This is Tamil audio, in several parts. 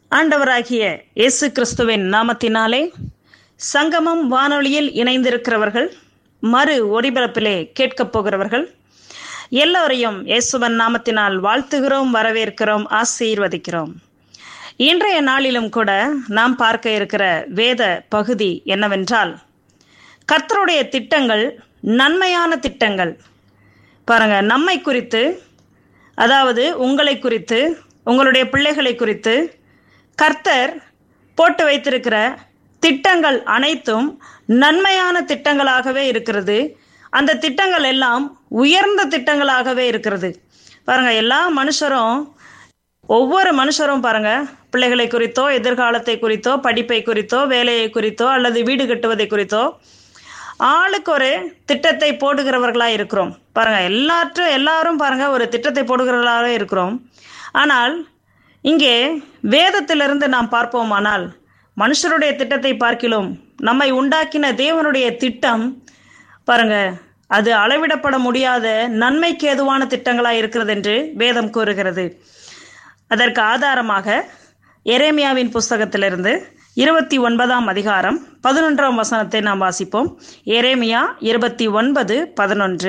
ஆண்டவராகிய இயேசு கிறிஸ்துவின் நாமத்தினாலே சங்கமம் வானொலியில் இணைந்திருக்கிறவர்கள் மறு ஒளிபரப்பிலே கேட்கப் போகிறவர்கள் எல்லோரையும் இயேசுவன் நாமத்தினால் வாழ்த்துகிறோம் வரவேற்கிறோம் ஆசீர்வதிக்கிறோம் இன்றைய நாளிலும் கூட நாம் பார்க்க இருக்கிற வேத பகுதி என்னவென்றால் கர்த்தருடைய திட்டங்கள் நன்மையான திட்டங்கள் பாருங்க நம்மை குறித்து அதாவது உங்களை குறித்து உங்களுடைய பிள்ளைகளை குறித்து கர்த்தர் போட்டு வைத்திருக்கிற திட்டங்கள் அனைத்தும் நன்மையான திட்டங்களாகவே இருக்கிறது அந்த திட்டங்கள் எல்லாம் உயர்ந்த திட்டங்களாகவே இருக்கிறது பாருங்க எல்லா மனுஷரும் ஒவ்வொரு மனுஷரும் பாருங்க பிள்ளைகளை குறித்தோ எதிர்காலத்தை குறித்தோ படிப்பை குறித்தோ வேலையை குறித்தோ அல்லது வீடு கட்டுவதை குறித்தோ ஆளுக்கு ஒரு திட்டத்தை போடுகிறவர்களா இருக்கிறோம் பாருங்க எல்லாற்றும் எல்லாரும் பாருங்க ஒரு திட்டத்தை போடுகிறவர்களாகவே இருக்கிறோம் ஆனால் இங்கே வேதத்திலிருந்து நாம் பார்ப்போமானால் மனுஷருடைய திட்டத்தை பார்க்கிலும் நம்மை உண்டாக்கின தேவனுடைய திட்டம் பாருங்க அது அளவிடப்பட முடியாத நன்மைக்கு ஏதுவான திட்டங்களாக இருக்கிறது என்று வேதம் கூறுகிறது அதற்கு ஆதாரமாக எரேமியாவின் புஸ்தகத்திலிருந்து இருபத்தி ஒன்பதாம் அதிகாரம் பதினொன்றாம் வசனத்தை நாம் வாசிப்போம் எரேமியா இருபத்தி ஒன்பது பதினொன்று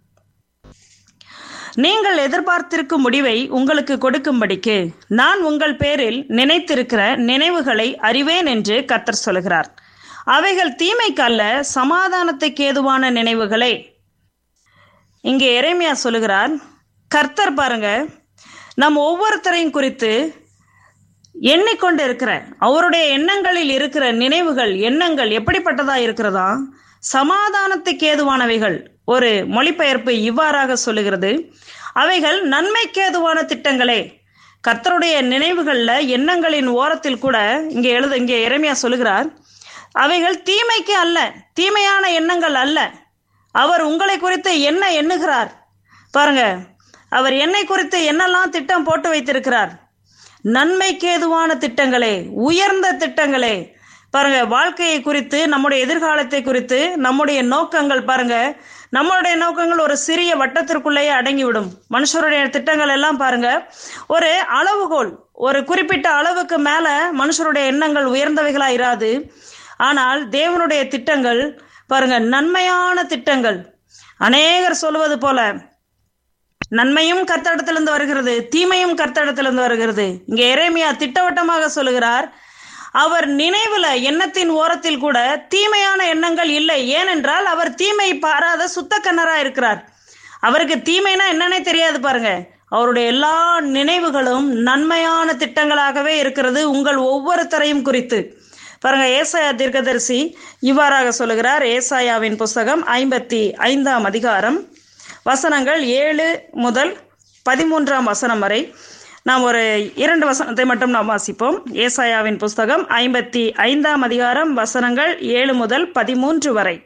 நீங்கள் எதிர்பார்த்திருக்கும் முடிவை உங்களுக்கு கொடுக்கும்படிக்கு நான் உங்கள் பேரில் நினைத்திருக்கிற நினைவுகளை அறிவேன் என்று கத்தர் சொல்கிறார் அவைகள் தீமைக்கு அல்ல சமாதானத்துக்கு ஏதுவான நினைவுகளே இங்கே எரேமியா சொல்லுகிறார் கர்த்தர் பாருங்க நம் ஒவ்வொருத்தரையும் குறித்து எண்ணிக்கொண்டு இருக்கிற அவருடைய எண்ணங்களில் இருக்கிற நினைவுகள் எண்ணங்கள் எப்படிப்பட்டதா இருக்கிறதா சமாதானத்துக்கு ஏதுவானவைகள் ஒரு மொழிபெயர்ப்பு இவ்வாறாக சொல்லுகிறது அவைகள் நன்மைக்கு ஏதுவான திட்டங்களே கர்த்தருடைய நினைவுகள்ல எண்ணங்களின் ஓரத்தில் கூட இங்கே எழுத இங்கே இறைமையா சொல்லுகிறார் அவைகள் தீமைக்கு அல்ல தீமையான எண்ணங்கள் அல்ல அவர் உங்களை குறித்து என்ன எண்ணுகிறார் பாருங்க அவர் என்னை குறித்து என்னெல்லாம் திட்டம் போட்டு வைத்திருக்கிறார் நன்மைக்கு ஏதுவான திட்டங்களே உயர்ந்த திட்டங்களே பாருங்க வாழ்க்கையை குறித்து நம்முடைய எதிர்காலத்தை குறித்து நம்முடைய நோக்கங்கள் பாருங்க நம்மளுடைய நோக்கங்கள் ஒரு சிறிய வட்டத்திற்குள்ளேயே அடங்கிவிடும் மனுஷருடைய திட்டங்கள் எல்லாம் பாருங்க ஒரு அளவுகோல் ஒரு குறிப்பிட்ட அளவுக்கு மேல மனுஷருடைய எண்ணங்கள் உயர்ந்தவைகளா இராது ஆனால் தேவனுடைய திட்டங்கள் பாருங்க நன்மையான திட்டங்கள் அநேகர் சொல்வது போல நன்மையும் கர்த்தடத்திலிருந்து வருகிறது தீமையும் கர்த்தடத்திலிருந்து வருகிறது இங்க எரேமியா திட்டவட்டமாக சொல்லுகிறார் அவர் நினைவுல எண்ணத்தின் ஓரத்தில் கூட தீமையான எண்ணங்கள் இல்லை ஏனென்றால் அவர் தீமை பாராத சுத்த கண்ணரா இருக்கிறார் அவருக்கு தீமைனா என்னன்னே தெரியாது பாருங்க அவருடைய எல்லா நினைவுகளும் நன்மையான திட்டங்களாகவே இருக்கிறது உங்கள் ஒவ்வொருத்தரையும் குறித்து பாருங்க ஏசாயா தீர்க்கதரிசி இவ்வாறாக சொல்லுகிறார் ஏசாயாவின் புஸ்தகம் ஐம்பத்தி ஐந்தாம் அதிகாரம் வசனங்கள் ஏழு முதல் பதிமூன்றாம் வசனம் வரை நாம் ஒரு இரண்டு வசனத்தை மட்டும் நாம் வாசிப்போம் ஏசாயாவின் புஸ்தகம் ஐம்பத்தி ஐந்தாம் அதிகாரம் வசனங்கள் ஏழு முதல் பதிமூன்று வரை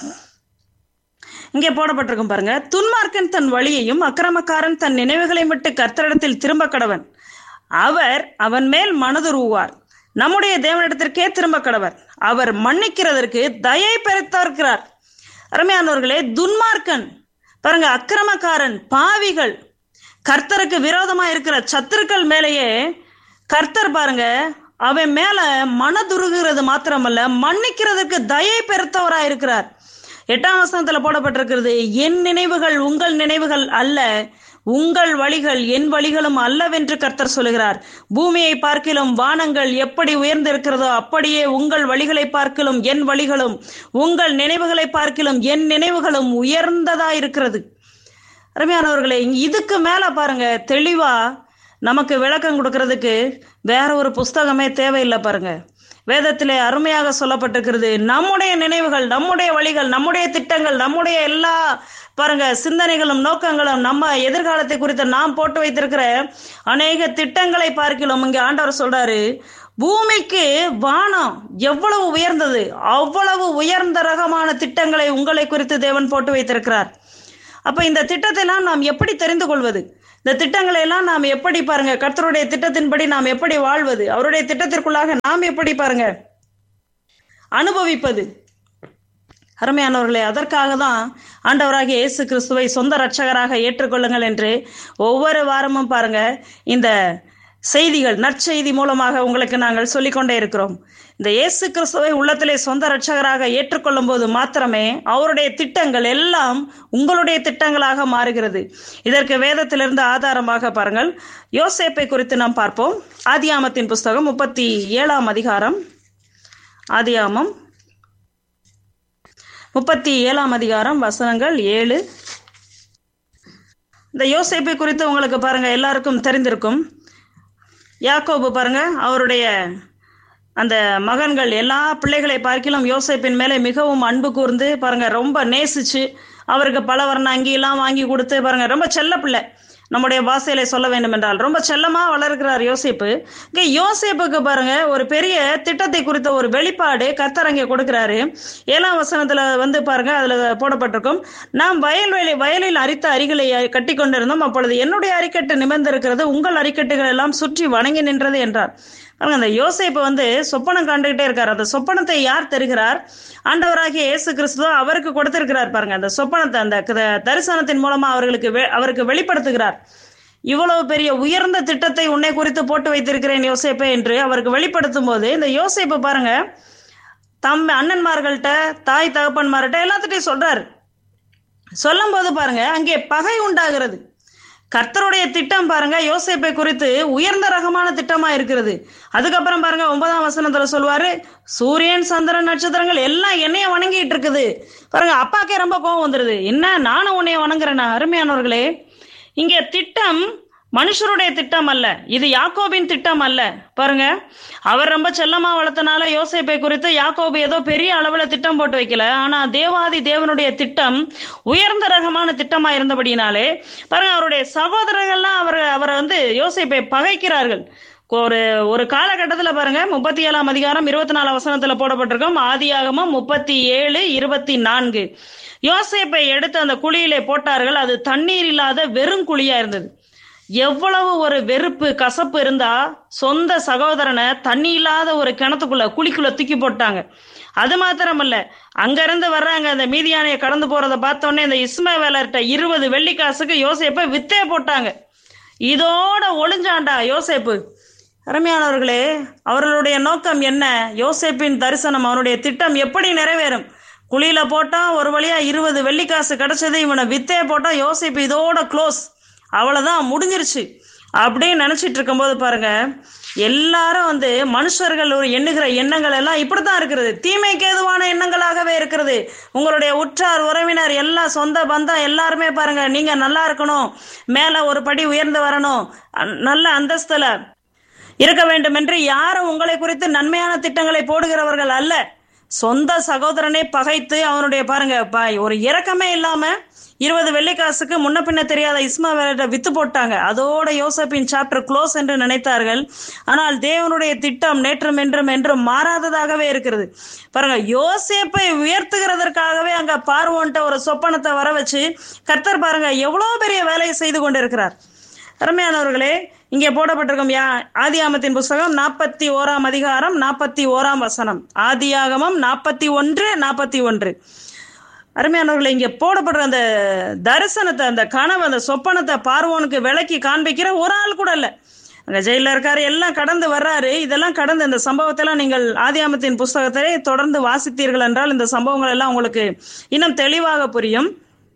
இங்கே போடப்பட்டிருக்கும் பாருங்க துன்மார்க்கன் தன் வழியையும் அக்கிரமக்காரன் தன் நினைவுகளையும் விட்டு கர்த்தரிடத்தில் திரும்ப கடவன் அவர் அவன் மேல் மனதுருவார் நம்முடைய தேவனிடத்திற்கே திரும்ப கடவர் அவர் மன்னிக்கிறதற்கு தயை பெருத்தார்க்கிறார் அருமையானவர்களே துன்மார்க்கன் பாருங்க அக்கிரமக்காரன் பாவிகள் கர்த்தருக்கு விரோதமா இருக்கிற சத்துருக்கள் மேலேயே கர்த்தர் பாருங்க அவன் மேல மனதுருகிறது மாத்திரமல்ல மன்னிக்கிறதுக்கு தயை பெருத்தவரா இருக்கிறார் எட்டாம் வசனத்துல போடப்பட்டிருக்கிறது என் நினைவுகள் உங்கள் நினைவுகள் அல்ல உங்கள் வழிகள் என் வழிகளும் அல்லவென்று கர்த்தர் சொல்லுகிறார் பூமியை பார்க்கிலும் வானங்கள் எப்படி உயர்ந்திருக்கிறதோ அப்படியே உங்கள் வழிகளை பார்க்கிலும் என் வழிகளும் உங்கள் நினைவுகளை பார்க்கிலும் என் நினைவுகளும் உயர்ந்ததா இருக்கிறது அருமையானவர்களே இதுக்கு மேல பாருங்க தெளிவா நமக்கு விளக்கம் கொடுக்கறதுக்கு வேற ஒரு புஸ்தகமே தேவையில்லை பாருங்க வேதத்திலே அருமையாக சொல்லப்பட்டிருக்கிறது நம்முடைய நினைவுகள் நம்முடைய வழிகள் நம்முடைய திட்டங்கள் நம்முடைய எல்லா பாருங்க சிந்தனைகளும் நோக்கங்களும் நம்ம எதிர்காலத்தை குறித்து நாம் போட்டு வைத்திருக்கிற அநேக திட்டங்களை பார்க்கலாம் இங்க ஆண்டவர் சொல்றாரு பூமிக்கு வானம் எவ்வளவு உயர்ந்தது அவ்வளவு உயர்ந்த ரகமான திட்டங்களை உங்களை குறித்து தேவன் போட்டு வைத்திருக்கிறார் அப்ப இந்த திட்டத்தை எல்லாம் நாம் எப்படி தெரிந்து கொள்வது இந்த திட்டங்களை எல்லாம் நாம் எப்படி பாருங்க கர்த்தருடைய திட்டத்தின்படி நாம் எப்படி வாழ்வது அவருடைய திட்டத்திற்குள்ளாக நாம் எப்படி பாருங்க அனுபவிப்பது அருமையானவர்களே அதற்காக தான் ஆண்டவராகிய இயேசு கிறிஸ்துவை சொந்த ரட்சகராக ஏற்றுக்கொள்ளுங்கள் என்று ஒவ்வொரு வாரமும் பாருங்க இந்த செய்திகள் நற்செய்தி மூலமாக உங்களுக்கு நாங்கள் சொல்லிக்கொண்டே இருக்கிறோம் இந்த இயேசு கிறிஸ்துவை உள்ளத்திலே சொந்த இரட்சகராக ஏற்றுக்கொள்ளும் போது மாத்திரமே அவருடைய திட்டங்கள் எல்லாம் உங்களுடைய திட்டங்களாக மாறுகிறது இதற்கு வேதத்திலிருந்து ஆதாரமாக பாருங்கள் யோசேப்பை குறித்து நாம் பார்ப்போம் ஆதியாமத்தின் புஸ்தகம் முப்பத்தி ஏழாம் அதிகாரம் ஆதியாமம் முப்பத்தி ஏழாம் அதிகாரம் வசனங்கள் ஏழு இந்த யோசேப்பை குறித்து உங்களுக்கு பாருங்க எல்லாருக்கும் தெரிந்திருக்கும் யாக்கோபு பாருங்க அவருடைய அந்த மகன்கள் எல்லா பிள்ளைகளை பார்க்கிலும் யோசேப்பின் மேலே மிகவும் அன்பு கூர்ந்து பாருங்க ரொம்ப நேசிச்சு அவருக்கு பல வர்ண அங்கியெல்லாம் வாங்கி கொடுத்து பாருங்க ரொம்ப செல்ல பிள்ளை நம்முடைய பாஷையில சொல்ல வேண்டும் என்றால் ரொம்ப செல்லமா வளர்க்கிறார் யோசேப்பு இங்க யோசேப்புக்கு பாருங்க ஒரு பெரிய திட்டத்தை குறித்த ஒரு வெளிப்பாடு கர்த்தர் அங்கே கொடுக்கிறாரு ஏழாம் வசனத்துல வந்து பாருங்க அதுல போடப்பட்டிருக்கும் நாம் வயல்வெளி வயலில் அரித்த அரிகளை கட்டி கொண்டிருந்தோம் அப்பொழுது என்னுடைய அரிக்கட்டு நிமிர்ந்திருக்கிறது உங்கள் அரிக்கட்டுகள் எல்லாம் சுற்றி வணங்கி நின்றது என்றார் பாருங்க அந்த யோசேப்பு வந்து சொப்பனம் கண்டுகிட்டே இருக்கார் அந்த சொப்பனத்தை யார் தருகிறார் ஆண்டவராகிய இயேசு கிறிஸ்துவ அவருக்கு கொடுத்திருக்கிறார் பாருங்க அந்த சொப்பனத்தை அந்த க- தரிசனத்தின் மூலமா அவர்களுக்கு வெ- அவருக்கு வெளிப்படுத்துகிறார் இவ்வளவு பெரிய உயர்ந்த திட்டத்தை உன்னை குறித்து போட்டு வைத்திருக்கிறேன் யோசேப்பே என்று அவருக்கு வெளிப்படுத்தும் போது இந்த யோசேப்பு பாருங்க தம் அண்ணன்மார்கள்ட்ட தாய் தகப்பன்மார்கிட்ட எல்லாத்துட்டையும் சொல்றாரு சொல்லும் போது பாருங்க அங்கே பகை உண்டாகிறது கர்த்தருடைய திட்டம் பாருங்க யோசேப்பை குறித்து உயர்ந்த ரகமான திட்டமா இருக்கிறது அதுக்கப்புறம் பாருங்க ஒன்பதாம் வசனத்துல சொல்லுவாரு சூரியன் சந்திரன் நட்சத்திரங்கள் எல்லாம் என்னைய வணங்கிட்டு இருக்குது பாருங்க அப்பாக்கே ரொம்ப கோவம் வந்துருது என்ன நானும் உன்னைய வணங்குறேனா அருமையானவர்களே இங்கே திட்டம் மனுஷருடைய திட்டம் அல்ல இது யாக்கோபின் திட்டம் அல்ல பாருங்க அவர் ரொம்ப செல்லமா வளர்த்தனால யோசேப்பை குறித்து யாக்கோபு ஏதோ பெரிய அளவுல திட்டம் போட்டு வைக்கல ஆனா தேவாதி தேவனுடைய திட்டம் உயர்ந்த ரகமான திட்டமா இருந்தபடினாலே பாருங்க அவருடைய சகோதரர்கள்லாம் அவர் அவரை வந்து யோசேப்பை பகைக்கிறார்கள் ஒரு ஒரு காலகட்டத்துல பாருங்க முப்பத்தி ஏழாம் அதிகாரம் இருபத்தி நாலாம் வசனத்துல போடப்பட்டிருக்கும் ஆதியாகமம் முப்பத்தி ஏழு இருபத்தி நான்கு யோசேப்பை எடுத்து அந்த குழியிலே போட்டார்கள் அது தண்ணீர் இல்லாத வெறும் குழியா இருந்தது எவ்வளவு ஒரு வெறுப்பு கசப்பு இருந்தா சொந்த சகோதரனை தண்ணி இல்லாத ஒரு கிணத்துக்குள்ள குழிக்குள்ள தூக்கி போட்டாங்க அது மாத்திரமல்ல அங்க இருந்து வர்றாங்க அந்த மீதியானையை கடந்து போறத பார்த்த உடனே இந்த இஸ்மவேலர்கிட்ட இருபது வெள்ளிக்காசுக்கு யோசேப்பை வித்தே போட்டாங்க இதோட ஒளிஞ்சாண்டா யோசேப்பு அருமையானவர்களே அவர்களுடைய நோக்கம் என்ன யோசேப்பின் தரிசனம் அவனுடைய திட்டம் எப்படி நிறைவேறும் குழியில போட்டா ஒரு வழியா இருபது வெள்ளிக்காசு கிடைச்சது இவனை வித்தே போட்டா யோசேப்பு இதோட க்ளோஸ் அவ்வளவுதான் முடிஞ்சிருச்சு அப்படின்னு நினைச்சிட்டு இருக்கும்போது பாருங்க எல்லாரும் வந்து மனுஷர்கள் ஒரு எண்ணுகிற எண்ணங்கள் எல்லாம் இப்படித்தான் இருக்கிறது தீமைக்கு ஏதுவான எண்ணங்களாகவே இருக்கிறது உங்களுடைய உற்றார் உறவினர் எல்லாம் சொந்த பந்தம் எல்லாருமே பாருங்க நீங்க நல்லா இருக்கணும் மேல ஒரு படி உயர்ந்து வரணும் அ- நல்ல அந்தஸ்துல இருக்க வேண்டும் என்று யாரும் உங்களை குறித்து நன்மையான திட்டங்களை போடுகிறவர்கள் அல்ல சொந்த சகோதரனை பகைத்து அவனுடைய பாருங்க ப- ஒரு இரக்கமே இல்லாம இருபது வெள்ளிக்காசுக்கு முன்ன பின்ன தெரியாத இஸ்மாவேலிட்ட வித்து போட்டாங்க அதோட யோசப்பின் சாப்டர் க்ளோஸ் என்று நினைத்தார்கள் ஆனால் தேவனுடைய திட்டம் நேற்றும் என்றும் என்றும் மாறாததாகவே இருக்கிறது பாருங்க யோசேப்பை உயர்த்துகிறதற்காகவே அங்க பார்வோன்ட்ட ஒரு சொப்பனத்தை வர வச்சு கர்த்தர் பாருங்க எவ்வளவு பெரிய வேலையை செய்து கொண்டிருக்கிறார் அருமையானவர்களே இங்கே போடப்பட்டிருக்கும் யா ஆதியாமத்தின் புஸ்தகம் நாற்பத்தி ஓராம் அதிகாரம் நாற்பத்தி ஓராம் வசனம் ஆதியாகமம் நாற்பத்தி ஒன்று நாற்பத்தி ஒன்று அருமையானவர்களே இங்கே போடப்படுற அந்த தரிசனத்தை அந்த கனவு அந்த சொப்பனத்தை பார்வோனுக்கு விளக்கி காண்பிக்கிற ஒரு ஆள் கூட இல்லை அங்க ஜெயில இருக்காரு எல்லாம் கடந்து வர்றாரு இதெல்லாம் கடந்து இந்த சம்பவத்தெல்லாம் நீங்கள் ஆதியாமத்தின் புஸ்தகத்தை தொடர்ந்து வாசித்தீர்கள் என்றால் இந்த சம்பவங்கள் எல்லாம் உங்களுக்கு இன்னும் தெளிவாக புரியும்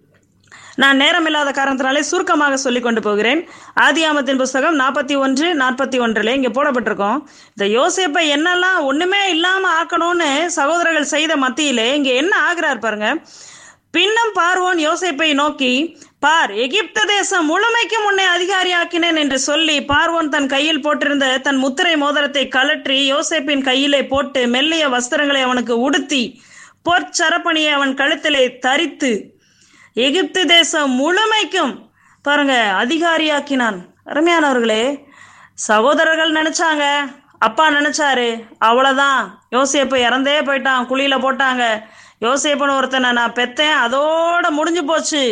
நான் நேரம் இல்லாத காரணத்தினாலே சுருக்கமாக சொல்லிக் கொண்டு போகிறேன் ஆதியாமத்தின் புஸ்தகம் நாற்பத்தி ஒன்று நாற்பத்தி ஒன்றில் இங்கே போடப்பட்டிருக்கோம் இந்த யோசேப்பை என்னெல்லாம் ஒண்ணுமே இல்லாம ஆக்கணும்னு சகோதரர்கள் செய்த மத்தியிலே இங்கே என்ன ஆகிறார் பாருங்க பின்னும் பார்வோன் யோசேப்பை நோக்கி பார் எகிப்து தேசம் முழுமைக்கும் உன்னை அதிகாரியாக்கினேன் என்று சொல்லி பார்வோன் தன் கையில் போட்டிருந்த தன் முத்திரை மோதிரத்தை கலற்றி யோசேப்பின் கையிலே போட்டு மெல்லிய வஸ்திரங்களை அவனுக்கு உடுத்தி பொற்சரப்பணியை அவன் கழுத்திலே தரித்து எகிப்து தேசம் முழுமைக்கும் பாருங்க அதிகாரியாக்கினான் அருமையானவர்களே சகோதரர்கள் நினைச்சாங்க அப்பா நினைச்சாரு அவ்வளவுதான் யோசேப்பு இறந்தே போயிட்டான் குழியில போட்டாங்க யோசேப்புன்னு ஒருத்தனை நான் பெத்தேன் அதோட முடிஞ்சு போச்சு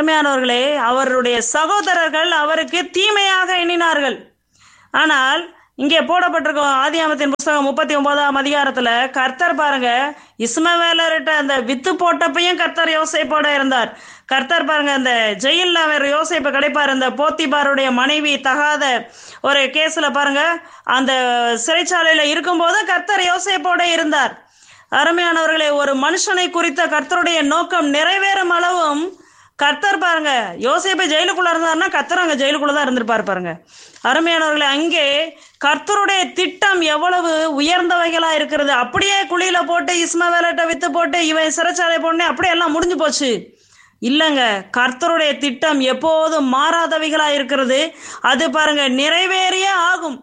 அருமையானவர்களே அவருடைய சகோதரர்கள் அவருக்கு தீமையாக எண்ணினார்கள் ஆனால் இங்கே போடப்பட்டிருக்கும் ஆதியாமத்தின் புஸ்தகம் முப்பத்தி ஒன்பதாம் அதிகாரத்துல கர்த்தர் பாருங்க இஸ்மவேலர்கிட்ட அந்த வித்து போட்டப்பையும் கர்த்தர் யோசைப்போட இருந்தார் கர்த்தர் பாருங்க அந்த ஜெயில்ல அவர் யோசைப்பு கிடைப்பார் இந்த போத்திபாருடைய மனைவி தகாத ஒரு கேஸ்ல பாருங்க அந்த சிறைச்சாலையில இருக்கும்போது கர்த்தர் யோசைப்போட இருந்தார் அருமையானவர்களே ஒரு மனுஷனை குறித்த கர்த்தருடைய நோக்கம் நிறைவேறும் அளவும் கர்த்தர் பாருங்க யோசேப்பு ஜெயிலுக்குள்ள இருந்தாருன்னா கர்த்தர் அங்க ஜெயிலுக்குள்ள தான் இருந்திருப்பாரு பாருங்க அருமையானவர்களே அங்கே கர்த்தருடைய திட்டம் எவ்வளவு உயர்ந்தவைகளா இருக்கிறது அப்படியே குழியில போட்டு இஸ்மவேலட்ட வித்து போட்டு இவன் சிறைச்சாலை போடனே அப்படியே எல்லாம் முடிஞ்சு போச்சு இல்லைங்க கர்த்தருடைய திட்டம் எப்போதும் மாறாதவைகளா இருக்கிறது அது பாருங்க நிறைவேறியே ஆகும்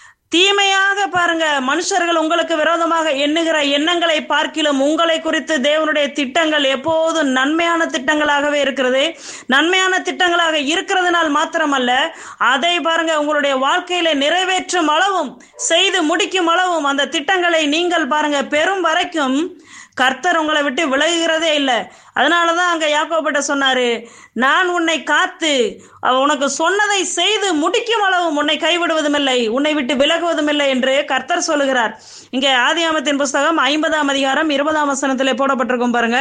தீமையாக பாருங்க மனுஷர்கள் உங்களுக்கு விரோதமாக எண்ணுகிற எண்ணங்களை பார்க்கிலும் உங்களை குறித்து தேவனுடைய திட்டங்கள் எப்போதும் நன்மையான திட்டங்களாகவே இருக்கிறது நன்மையான திட்டங்களாக இருக்கிறதுனால் மாத்திரமல்ல அதை பாருங்க உங்களுடைய வாழ்க்கையில நிறைவேற்றும் அளவும் செய்து முடிக்கும் அளவும் அந்த திட்டங்களை நீங்கள் பாருங்க பெரும் வரைக்கும் கர்த்தர் உங்களை விட்டு விலகுகிறதே இல்லை அதனாலதான் அங்க யாக்கோபிட்ட சொன்னாரு நான் உன்னை காத்து அவ உனக்கு சொன்னதை செய்து முடிக்கும் அளவும் உன்னை கைவிடுவதும் இல்லை உன்னை விட்டு விலகுவதும் இல்லை என்று கர்த்தர் சொல்லுகிறார் இங்க ஆதியாமத்தின் புஸ்தகம் ஐம்பதாம் அதிகாரம் இருபதாம் வசனத்திலே போடப்பட்டிருக்கும் பாருங்க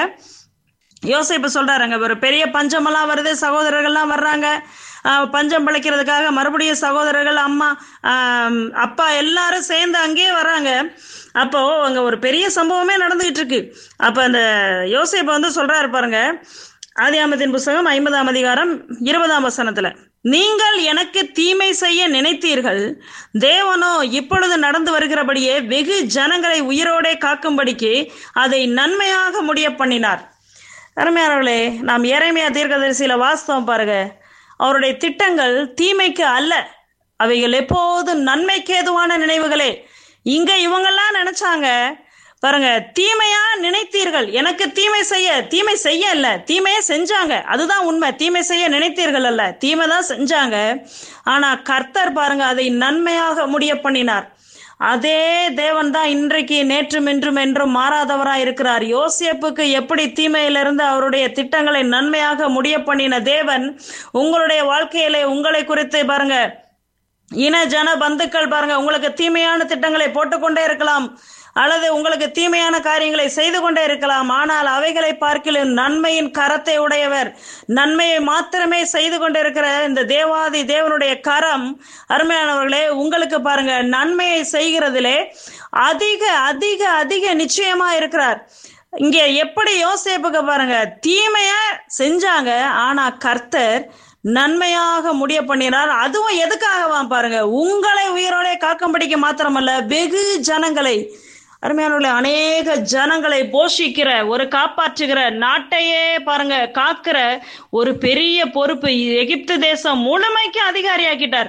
யோசிப்பு சொல்றாருங்க ஒரு பெரிய பஞ்சமெல்லாம் வருது சகோதரர்கள்லாம் வர்றாங்க ஆஹ் பஞ்சம் பிழைக்கிறதுக்காக மறுபடியும் சகோதரர்கள் அம்மா ஆஹ் அப்பா எல்லாரும் சேர்ந்து அங்கேயே வராங்க அப்போ அங்க ஒரு பெரிய சம்பவமே நடந்துகிட்டு இருக்கு அப்ப அந்த யோசிப்ப வந்து சொல்றாரு பாருங்க ஆதியாமத்தின் புஸ்தகம் ஐம்பதாம் அதிகாரம் இருபதாம் வசனத்துல நீங்கள் எனக்கு தீமை செய்ய நினைத்தீர்கள் தேவனோ இப்பொழுது நடந்து வருகிறபடியே வெகு ஜனங்களை உயிரோடே காக்கும்படிக்கு அதை நன்மையாக முடிய பண்ணினார் அருமையானவர்களே நாம் இறைமையா தீர்க்கதரிசியில வாஸ்தவம் பாருங்க அவருடைய திட்டங்கள் தீமைக்கு அல்ல அவைகள் எப்போதும் நன்மைக்கு ஏதுவான நினைவுகளே இங்க இவங்கெல்லாம் நினைச்சாங்க பாருங்க தீமையா நினைத்தீர்கள் எனக்கு தீமை செய்ய தீமை செய்ய இல்ல தீமையை செஞ்சாங்க அதுதான் உண்மை தீமை செய்ய நினைத்தீர்கள் அல்ல தீமை தான் செஞ்சாங்க ஆனா கர்த்தர் பாருங்க அதை நன்மையாக முடிய பண்ணினார் அதே தேவன் தான் இன்றைக்கு நேற்றும் இன்றும் என்றும் மாறாதவராய் இருக்கிறார் யோசேப்புக்கு எப்படி தீமையிலிருந்து அவருடைய திட்டங்களை நன்மையாக முடிய பண்ணின தேவன் உங்களுடைய வாழ்க்கையிலே உங்களை குறித்து பாருங்க இன ஜன பந்துக்கள் பாருங்க உங்களுக்கு தீமையான திட்டங்களை போட்டுக்கொண்டே இருக்கலாம் அல்லது உங்களுக்கு தீமையான காரியங்களை செய்து கொண்டே இருக்கலாம் ஆனால் அவைகளை பார்க்கிலும் நன்மையின் கரத்தை உடையவர் நன்மையை மாத்திரமே செய்து கொண்டிருக்கிற இந்த தேவாதி தேவனுடைய கரம் அருமையானவர்களே உங்களுக்கு பாருங்க நன்மையை செய்கிறதிலே அதிக அதிக அதிக நிச்சயமா இருக்கிறார் இங்க எப்படி யோசேப்புக்கு பாருங்க தீமைய செஞ்சாங்க ஆனா கர்த்தர் நன்மையாக முடிய பண்ணினார் அதுவும் எதுக்காகவா பாருங்க உங்களை உயிரோட காக்கும்படிக்கு மாத்திரமல்ல வெகு ஜனங்களை அருமையானவர்களே அநேக ஜனங்களை போஷிக்கிற ஒரு காப்பாற்றுகிற நாட்டையே பாருங்க காக்கிற ஒரு பெரிய பொறுப்பு எகிப்து தேசம் முழுமைக்கு அதிகாரியாக்கிட்டார்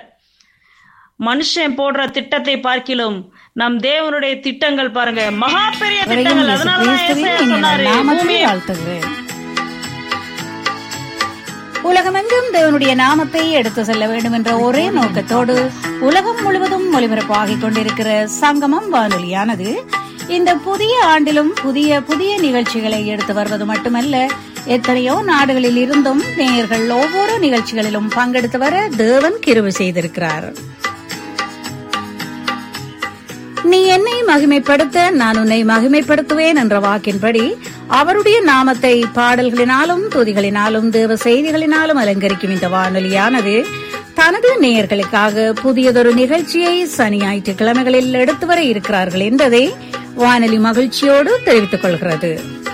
மனுஷன் போடுற திட்டத்தை பார்க்கிலும் நம் தேவனுடைய திட்டங்கள் பாருங்க மகா பெரிய திட்டங்கள் இயேசு அதனாலதான் கிறிஸ்துவின் ஏசாயா இனிய சொன்னாரு நாமத்தில் பூமியை வாழ்த்துகிறேன் உலகமெங்கும் தேவனுடைய நாமத்தை எடுத்து செல்ல வேண்டும் என்ற ஒரே நோக்கத்தோடு உலகம் முழுவதும் ஒலிபரப்பாகிக் கொண்டிருக்கிற சங்கமம் வானொலியானது இந்த புதிய ஆண்டிலும் புதிய புதிய நிகழ்ச்சிகளை எடுத்து வருவது மட்டுமல்ல எத்தனையோ நாடுகளில் இருந்தும் நேயர்கள் ஒவ்வொரு நிகழ்ச்சிகளிலும் பங்கெடுத்து வர தேவன் கிருபை செய்திருக்கிறார் நீ என்னை மகிமைப்படுத்த நான் உன்னை மகிமைப்படுத்துவேன் என்ற வாக்கின்படி அவருடைய நாமத்தை பாடல்களினாலும் துதிகளினாலும் தேவ செய்திகளினாலும் அலங்கரிக்கும் இந்த வானொலியானது தனது நேயர்களுக்காக புதியதொரு நிகழ்ச்சியை சனி ஞாயிற்றுக்கிழமைகளில் எடுத்து வர இருக்கிறார்கள் என்பதை வானொலி மகிழ்ச்சியோடு தெரிவித்துக் கொள்கிறது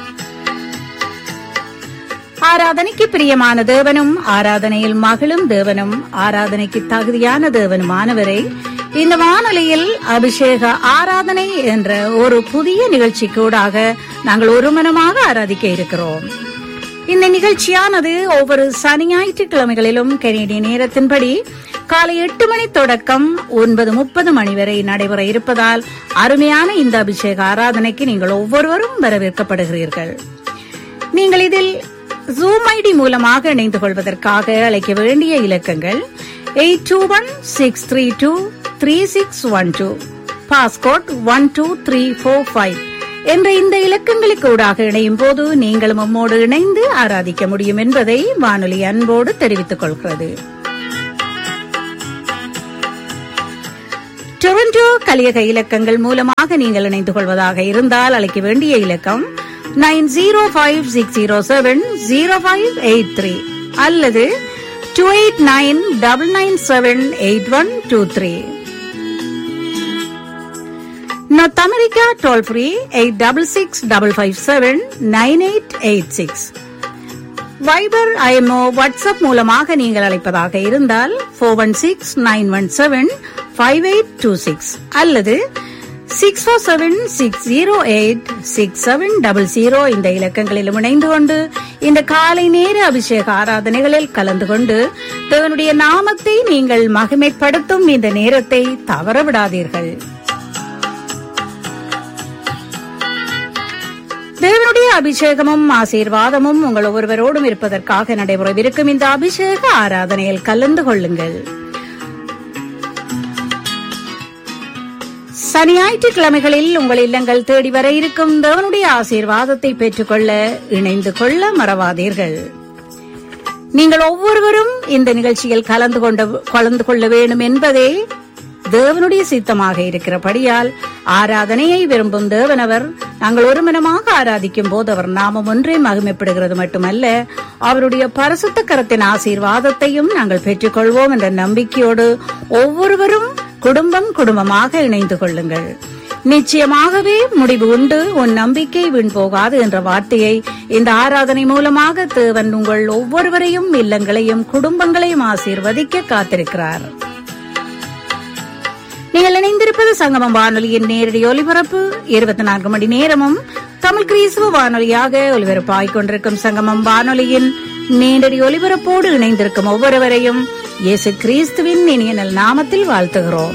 ஆராதனைக்கு பிரியமான தேவனும் ஆராதனையில் மகளும் தேவனும் ஆராதனைக்கு தகுதியான தேவனுமானவரை இந்த வானொலியில் அபிஷேக ஆராதனை என்ற ஒரு புதிய நிகழ்ச்சிக்கூடாக நாங்கள் ஒருமனமாக ஆராதிக்க இருக்கிறோம் இந்த நிகழ்ச்சியானது ஒவ்வொரு சனி ஞாயிற்றுக்கிழமைகளிலும் கனேடிய நேரத்தின்படி காலை எட்டு மணி தொடக்கம் ஒன்பது முப்பது மணி வரை நடைபெற இருப்பதால் அருமையான இந்த அபிஷேக ஆராதனைக்கு நீங்கள் ஒவ்வொருவரும் வரவேற்கப்படுகிறீர்கள் நீங்கள் இதில் ஜூம் ஐடி மூலமாக இணைந்து கொள்வதற்காக அழைக்க வேண்டிய இலக்கங்கள் eight two one six three two three six one two passcode one two three four five என்ற இந்த இலக்கங்களுக்கு ஊடாக இணையும் போது நீங்களும் நம்மோடு இணைந்து ஆராதிக்க முடியும் என்பதை வானொலி அன்போடு தெரிவித்துக் கொள்கிறது டொரண்டோ கலியக இலக்கங்கள் மூலமாக நீங்கள் இணைந்து கொள்வதாக இருந்தால் அழைக்க வேண்டிய இலக்கம் nine zero five six zero seven zero five eight three அல்லது two eight nine double nine seven eight one two three North America toll free eight double six double five seven nine eight eight six Viber IMO WhatsApp மூலமாக நீங்கள் அழைப்பதாக இருந்தால் four one six nine one seven five eight two six அல்லது six four seven six zero eight six seven double zero இந்த இலக்கங்களிலும் இணைந்து கொண்டு இந்த காலை நேர அபிஷேக ஆராதனைகளில் கலந்து கொண்டு தேவனுடைய நாமத்தை நீங்கள் மகிமைப்படுத்தும் இந்த நேரத்தை தவறவிடாதீர்கள் தேவனுடைய அபிஷேகமும் ஆசீர்வாதமும் உங்கள் ஒவ்வொருவரோடும் இருப்பதற்காக நடைபெறவிருக்கும் இந்த அபிஷேக ஆராதனையில் கலந்து கொள்ளுங்கள் சனி ஞாயிற்றுக்கிழமைகளில் உங்கள் இல்லங்கள் தேடி வர இருக்கும் தேவனுடைய ஆசீர்வாதத்தை பெற்றுக்கொள்ள இணைந்து கொள்ள மறவாதீர்கள் நீங்கள் ஒவ்வொருவரும் இந்த நிகழ்ச்சியில் கலந்து கொண்ட கலந்து கொள்ள வேண்டும் என்பதே தேவனுடைய சித்தமாக இருக்கிறபடியால் ஆராதனையை விரும்பும் தேவனவர் நாங்கள் ஒருமனமாக ஆராதிக்கும் போது அவர் நாமம் ஒன்றே மகிமைப்படுகிறது மட்டுமல்ல அவருடைய பரிசுத்த கரத்தின் ஆசீர்வாதத்தையும் நாங்கள் பெற்றுக்கொள்வோம் என்ற நம்பிக்கையோடு ஒவ்வொருவரும் குடும்பம் குடும்பமாக இணைந்து கொள்ளுங்கள் நிச்சயமாகவே முடிவு உண்டு உன் நம்பிக்கை வீண் போகாது என்ற வார்த்தையை இந்த ஆராதனை மூலமாக தேவன் உங்கள் ஒவ்வொருவரையும் இல்லங்களையும் குடும்பங்களையும் ஆசீர்வதிக்க காத்திருக்கிறார் நீங்கள் இணைந்திருப்பது சங்கமம் வானொலியின் நேரடி ஒலிபரப்பு இருபத்தி நான்கு மணி நேரமும் தமிழ் கிறிஸ்துவ வானொலியாக ஒலிபரப்பாகிக் கொண்டிருக்கும் சங்கமம் வானொலியின் நேரடி ஒலிபரப்போடு இணைந்திருக்கும் ஒவ்வொருவரையும் இயேசு கிறிஸ்துவின் இனிய நல் நாமத்தில் வாழ்த்துகிறோம்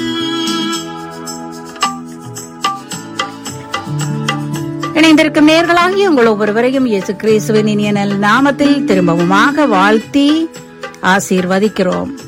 இணைந்திருக்கும் நேர்களாகி உங்கள் ஒவ்வொருவரையும் இயேசு கிறிஸ்துவின் இனிய நல் நாமத்தில் திரும்பவுமாக வாழ்த்தி ஆசீர்வதிக்கிறோம்